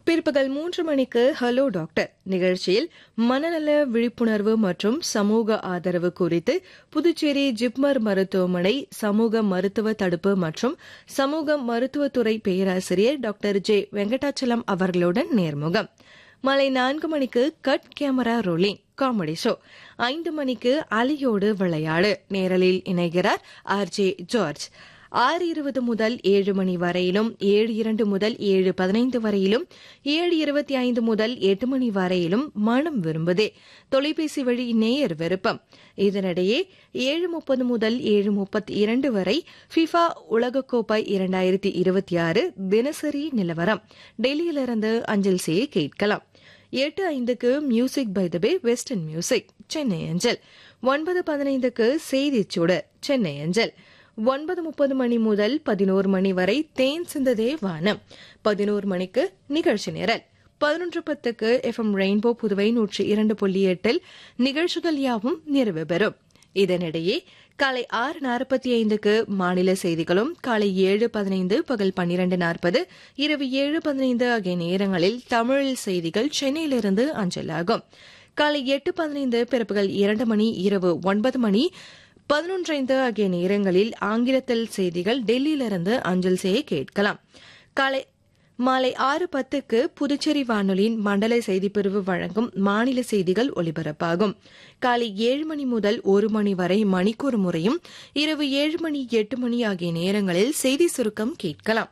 பிற்பகல் மூன்று மணிக்கு ஹலோ டாக்டர் நிகழ்ச்சியில் மனநல விழிப்புணர்வு மற்றும் சமூக ஆதரவு குறித்து புதுச்சேரி ஜிப்மர் மருத்துவமனை சமூக மருத்துவ தடுப்பு மற்றும் சமூக மருத்துவத்துறை பேராசிரியர் டாக்டர் ஜே வெங்கடாச்சலம் அவர்களுடன் நேர்முகம் மாலை நான்கு மணிக்கு cut camera rolling comedy show ஐந்து மணிக்கு அலியோடு விளையாடு நேரலில் இணைகிறார் ஆர் ஜே ஜார்ஜ் ஆறு இருபது முதல் ஏழு மணி வரையிலும் ஏழு இரண்டு முதல் ஏழு பதினைந்து வரையிலும் ஏழு இருபத்தி ஐந்து முதல் எட்டு மணி வரையிலும் மனம் விரும்புதே தொலைபேசி வழி நேயர் விருப்பம் இதனிடையே ஏழு முப்பது முதல் ஏழு முப்பத்தி இரண்டு வரை ஃபிஃபா உலகக்கோப்பை இரண்டாயிரத்தி இருபத்தி ஆறு தினசரி நிலவரம் டெல்லியிலிருந்து அஞ்சல் செய்ய கேட்கலாம் எட்டு ஐந்துக்கு music by the way western music Chennai அஞ்சல் ஒன்பது பதினைந்துக்கு செய்திச் சுடர் சென்னை அஞ்சல் ஒன்பது முப்பது மணி முதல் பதினோரு மணி வரை தேன் சிந்ததே வானம் பதினோரு மணிக்கு நிகழ்ச்சி நிரல் பதினொன்று பத்துக்கு எஃப்எம் ரெயின்போ புதுவை நூற்றி இரண்டு புள்ளி எட்டில் நிகழ்ச்சிகள் யாவும் நிறைவு பெறும் இதனிடையே காலை ஆறு நாற்பத்தி ஐந்துக்கு மாநில செய்திகளும் காலை ஏழு பதினைந்து பகல் பன்னிரண்டு நாற்பது இரவு ஏழு பதினைந்து ஆகிய நேரங்களில் தமிழில் செய்திகள் சென்னையிலிருந்து அஞ்சலாகும் காலை எட்டு பதினைந்து பிற்பகல் இரண்டு மணி இரவு ஒன்பது மணி பதினொன்றைந்து ஆகிய நேரங்களில் ஆங்கிலத்தில் செய்திகள் டெல்லியிலிருந்து அஞ்சல் செய்ய கேட்கலாம் காலை மாலை ஆறு பத்துக்கு புதுச்சேரி வானொலியின் மண்டல செய்திப்பிரிவு வழங்கும் மாநில செய்திகள் ஒலிபரப்பாகும் காலை ஏழு மணி முதல் ஒரு மணி வரை மணிக்கூர் முறையும் இரவு ஏழு மணி எட்டு மணி ஆகிய நேரங்களில் செய்தி சுருக்கம் கேட்கலாம்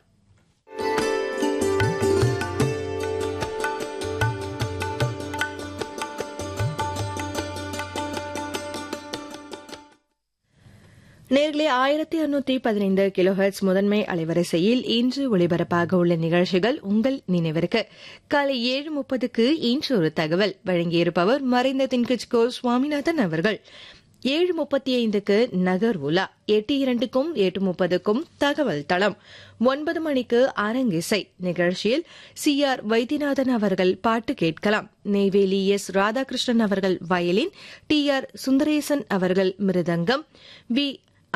நேர்களே ஆயிரத்தி அறுநூத்தி பதினைந்து கிலோஹெர்ட்ஸ் முதன்மை அலைவரிசையில் இன்று ஒளிபரப்பாக உள்ள நிகழ்ச்சிகள் உங்கள் நினைவிற்கு காலை ஏழு முப்பதுக்கு இன்று ஒரு தகவல் வழங்கியிருப்பவர் மறைந்த தின்கிச்கோ சுவாமிநாதன் அவர்கள் ஏழு முப்பத்தி ஐந்துக்கு நகர் உலா எட்டு இரண்டுக்கும் எட்டு முப்பதுக்கும் தகவல் தளம் ஒன்பது மணிக்கு அரங்கிசை நிகழ்ச்சியில் சி ஆர் வைத்தியநாதன் அவர்கள் பாட்டு கேட்கலாம் நெய்வேலி எஸ் ராதாகிருஷ்ணன் அவர்கள் வயலின் டி ஆர் சுந்தரேசன் அவர்கள் மிருதங்கம் வி